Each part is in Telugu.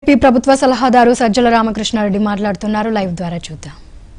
పి ప్రభుత్వ సలహాదారు సజ్జల రామకృష్ణారెడ్డి మాట్లాడుతున్నారు లైవ్ ద్వారా చూద్దాం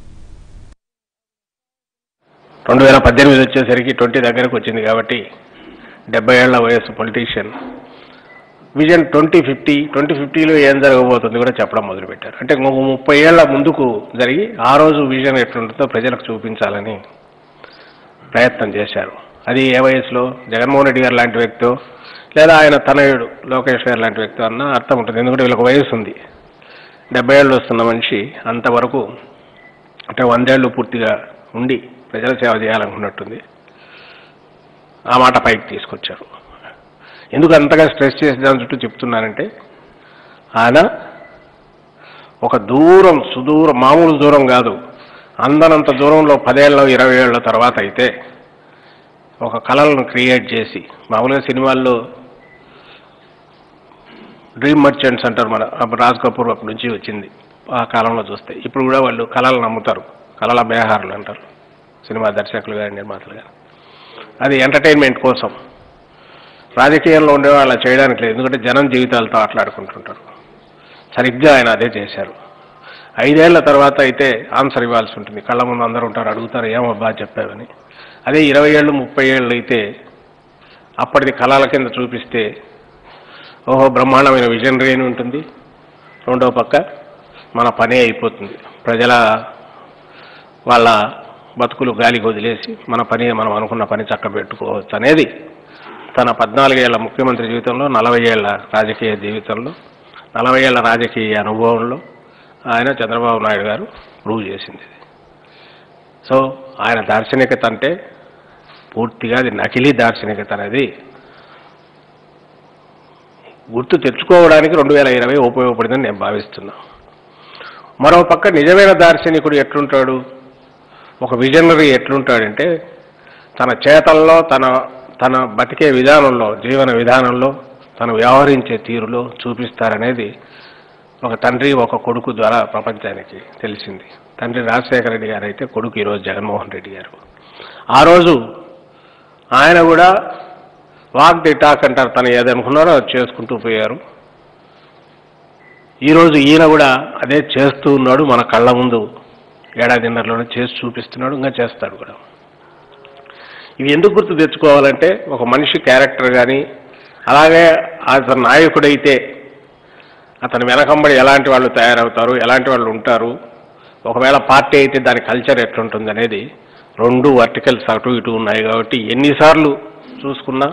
రెండు వేల పద్దెనిమిది వచ్చేసరికి ట్వంటీ దగ్గరకు వచ్చింది కాబట్టి డెబ్బై ఏళ్ల వయస్సు politician vision twenty fifty twenty ఫిఫ్టీలో ఏం జరగబోతుంది కూడా చెప్పడం మొదలుపెట్టారు అంటే ఇంకొక ముప్పై ఏళ్ల ముందుకు జరిగి ఆ రోజు విజన్ ఎట్లుంటుందో ప్రజలకు చూపించాలని ప్రయత్నం చేశారు అది ఏ వయసులో జగన్మోహన్ రెడ్డి గారు లాంటి వ్యక్తో లేదా ఆయన తనయుడు లోకేష్ గారు లాంటి వ్యక్తి అన్న అర్థం ఉంటుంది ఎందుకంటే వీళ్ళకి వయసు ఉంది డెబ్బై ఏళ్ళు వస్తున్న మనిషి అంతవరకు అంటే వందేళ్ళు పూర్తిగా ఉండి ప్రజల సేవ చేయాలనుకున్నట్టుంది ఆ మాట పైకి తీసుకొచ్చారు ఎందుకు అంతగా స్ట్రెస్ చేసి దాని చుట్టూ చెప్తున్నానంటే ఆయన ఒక దూరం సుదూరం మామూలు దూరం కాదు అందనంత దూరంలో పదేళ్ళ ఇరవై ఏళ్ళ తర్వాత అయితే ఒక కళలను క్రియేట్ చేసి మామూలుగా సినిమాల్లో డ్రీమ్ మర్చెంట్స్ అంటారు మన అప్పుడు రాజ్ కపూర్ అప్పటి నుంచి వచ్చింది ఆ కాలంలో చూస్తే ఇప్పుడు కూడా వాళ్ళు కళలు నమ్ముతారు కళల బేహారులు అంటారు సినిమా దర్శకులు కానీ నిర్మాతలు కానీ అది ఎంటర్టైన్మెంట్ కోసం రాజకీయాల్లో ఉండేవాళ్ళు అలా చేయడానికి లేదు ఎందుకంటే జనం జీవితాలతో ఆటలాడుకుంటుంటారు సరిగ్గా ఆయన అదే చేశారు ఐదేళ్ల తర్వాత అయితే ఆన్సర్ ఇవ్వాల్సి ఉంటుంది కళ్ళ ముందు అందరూ ఉంటారు అడుగుతారు ఏమబ్బా చెప్పావని అదే ఇరవై ఏళ్ళు ముప్పై ఏళ్ళు అయితే అప్పటిది కళల కింద చూపిస్తే ఓహో బ్రహ్మాండమైన విజనరీ అని ఉంటుంది రెండో పక్క మన పనే అయిపోతుంది ప్రజల వాళ్ళ బతుకులు గాలికి వదిలేసి మన పని మనం అనుకున్న పని చక్క పెట్టుకోవచ్చు అనేది తన పద్నాలుగేళ్ల ముఖ్యమంత్రి జీవితంలో నలభై ఏళ్ల రాజకీయ జీవితంలో నలభై ఏళ్ల రాజకీయ అనుభవంలో ఆయన చంద్రబాబు నాయుడు గారు ప్రూవ్ చేసింది ఇది. సో ఆయన దార్శనికత అంటే పూర్తిగా అది నకిలీ దార్శనికత అనేది గుర్తు తెచ్చుకోవడానికి రెండు వేల ఇరవై ఉపయోగపడిందని నేను భావిస్తున్నా మరో పక్క నిజమైన దార్శనికుడు ఎట్లుంటాడు ఒక విజనరీ ఎట్లుంటాడంటే తన చేతల్లో తన తన బతికే విధానంలో జీవన విధానంలో తను వ్యవహరించే తీరులో చూపిస్తారనేది ఒక తండ్రి ఒక కొడుకు ద్వారా ప్రపంచానికి తెలిసింది తండ్రి రాజశేఖర రెడ్డి గారు అయితే కొడుకు ఈరోజు జగన్మోహన్ రెడ్డి గారు ఆ రోజు ఆయన కూడా వాక్ ది టాక్ అంటారు తను ఏదనుకున్నారో అది చేసుకుంటూ పోయారు ఈరోజు ఈయన కూడా అదే చేస్తూ ఉన్నాడు మన కళ్ళ ముందు ఏడాదిన్నరలోనే చేసి చూపిస్తున్నాడు ఇంకా చేస్తాడు కూడా ఇవి ఎందుకు గుర్తు తెచ్చుకోవాలంటే ఒక మనిషి క్యారెక్టర్ కానీ అలాగే అతను నాయకుడైతే అతని వెనకంబడి ఎలాంటి వాళ్ళు తయారవుతారు ఎలాంటి వాళ్ళు ఉంటారు ఒకవేళ పార్టీ అయితే దాని కల్చర్ ఎట్లుంటుంది అనేది రెండు వర్టికల్స్ అటు ఇటు ఉన్నాయి కాబట్టి ఎన్నిసార్లు చూసుకున్నా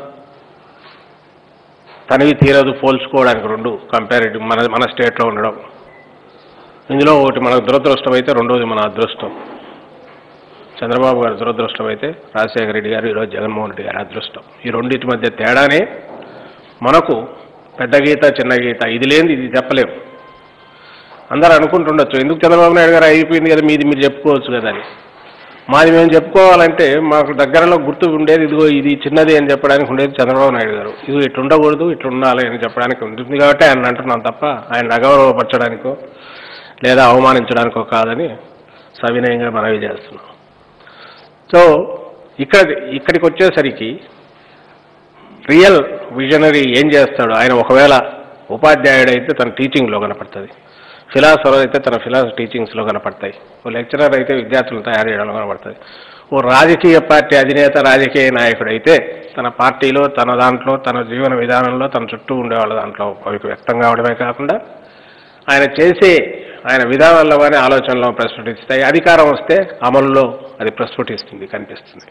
తనివి తీరదు పోల్చుకోవడానికి రెండు కంపారిటివ్ మన మన స్టేట్లో ఉండడం ఇందులో ఒకటి మనకు దురదృష్టం అయితే రెండోది మన అదృష్టం చంద్రబాబు గారి దురదృష్టం అయితే రాజశేఖర రెడ్డి గారు ఈరోజు జగన్మోహన్ రెడ్డి గారి అదృష్టం ఈ రెండింటి మధ్య తేడానే మనకు పెద్ద గీత చిన్న గీత ఇది లేనిది ఇది చెప్పలేం అందరూ అనుకుంటుండొచ్చు ఎందుకు చంద్రబాబు నాయుడు గారు అయిపోయింది కదా మీది మీరు చెప్పుకోవచ్చు కదా అని మాది మేము చెప్పుకోవాలంటే మాకు దగ్గరలో గుర్తు ఉండేది ఇదిగో ఇది చిన్నది అని చెప్పడానికి ఉండేది చంద్రబాబు నాయుడు గారు ఇది ఇట్లా ఉండకూడదు ఇట్లా ఉండాలి అని చెప్పడానికి ఉంటుంది కాబట్టి ఆయన అంటున్నాం తప్ప ఆయన అగౌరవపరచడానికో లేదా అవమానించడానికో కాదని సవినయంగా మనవి చేస్తున్నాం సో ఇక్కడ ఇక్కడికి వచ్చేసరికి రియల్ విజనరీ ఏం చేస్తాడు ఆయన ఒకవేళ ఉపాధ్యాయుడైతే తన టీచింగ్లో కనపడుతుంది ఫిలాసఫర్ అయితే తన ఫిలాసఫీ టీచింగ్స్లో కనపడతాయి ఓ లెక్చరర్ అయితే విద్యార్థులను తయారు చేయడంలో కనపడుతుంది ఓ రాజకీయ పార్టీ అధినేత రాజకీయ నాయకుడు అయితే తన పార్టీలో తన దాంట్లో తన జీవన విధానంలో తన చుట్టూ ఉండే వాళ్ళ దాంట్లో అవి వ్యక్తం కావడమే కాకుండా ఆయన చేసే ఆయన విధానాల్లో కానీ ఆలోచనలో ప్రస్ఫుటిస్తాయి అధికారం వస్తే అమలులో అది ప్రస్ఫుటిస్తుంది కనిపిస్తుంది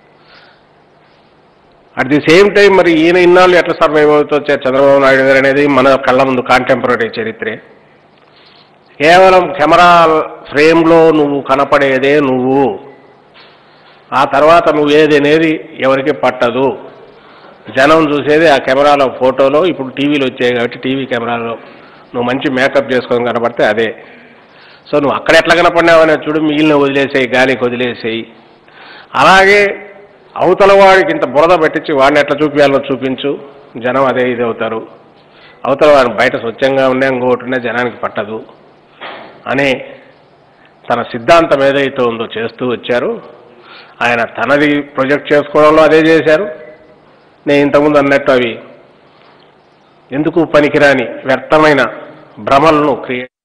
అట్ ది సేమ్ టైం మరి ఈయన ఇన్నాళ్ళు ఎట్లా సర్వైవ్ అవుతూ వచ్చారు చంద్రబాబు నాయుడు గారు అనేది మన కళ్ళ ముందు కాంటెంపరీ చరిత్రే కేవలం కెమెరా ఫ్రేమ్లో నువ్వు కనపడేదే నువ్వు ఆ తర్వాత నువ్వు ఏది అనేది ఎవరికి పట్టదు జనం చూసేది ఆ కెమెరాలో ఫోటోలో ఇప్పుడు టీవీలు వచ్చాయి కాబట్టి టీవీ కెమెరాలో నువ్వు మంచి మేకప్ చేసుకొని కనపడితే అదే సో నువ్వు అక్కడ ఎట్లా కనపడినావనే చూడు మిగిలిన వదిలేసేయి గాలికి వదిలేసేయి అలాగే అవతల వాడికి ఇంత బురద పెట్టించి వాడిని ఎట్లా చూపించాలో చూపించు జనం అదే ఇది అవుతారు అవతల వాడిని బయట స్వచ్ఛంగా ఉండే ఇంకోటి ఉండే జనానికి పట్టదు అనే తన సిద్ధాంతం ఏదైతే ఉందో చేస్తూ వచ్చారు ఆయన తనది ప్రొజెక్ట్ చేసుకోవడంలో అదే చేశారు నేను ఇంతకుముందు అన్నట్టు అవి ఎందుకు పనికిరాని వ్యర్థమైన భ్రమలను క్రియేట్